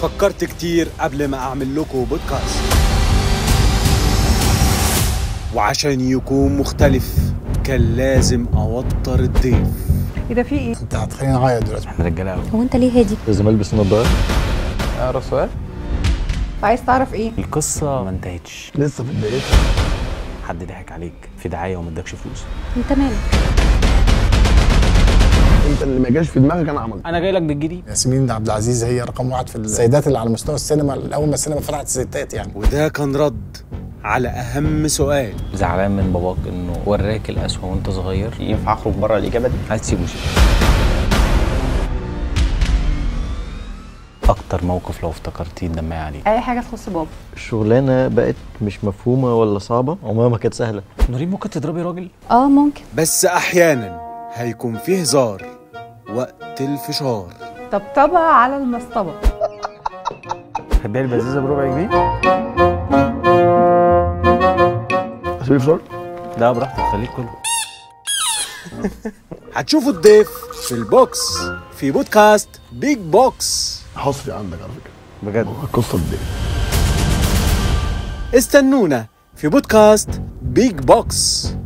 فكرت كتير قبل ما اعمل لكم بودكاست وعشان يكون مختلف كان لازم اوتر الضيف ايه ده في ايه؟ انت هتخليني اعيط دلوقتي احنا رجاله قوي هو انت ليه هادي لازم البس نظاره اعرف سؤال عايز تعرف ايه؟ القصه ما انتهتش لسه في بدايتها حد ضحك عليك في دعايه وما ادكش فلوس انت مالك انت اللي ما جاش في دماغك انا عملته انا جاي لك بالجديد ياسمين عبد العزيز هي رقم واحد في السيدات اللي على مستوى السينما اول ما السينما فتحت الستات يعني وده كان رد على اهم سؤال زعلان من باباك انه وراك القسوه وانت صغير ينفع اخرج بره الاجابه دي عايز تسيبه سيبه اكتر موقف لو افتكرتيه تدمعي عليه اي حاجه تخص بابا الشغلانه بقت مش مفهومه ولا صعبه عمرها ما كانت سهله نورين ممكن تضربي راجل اه ممكن بس احيانا هيكون فيه هزار وقت الفشار طبطبه على المصطبه هتبيع البزازه بربع جنيه اسيب فصل لا براحتك خليك كله هتشوفوا الضيف في البوكس في بودكاست بيج بوكس حصري عندك على فكره بجد القصه دي استنونا في بودكاست بيج بوكس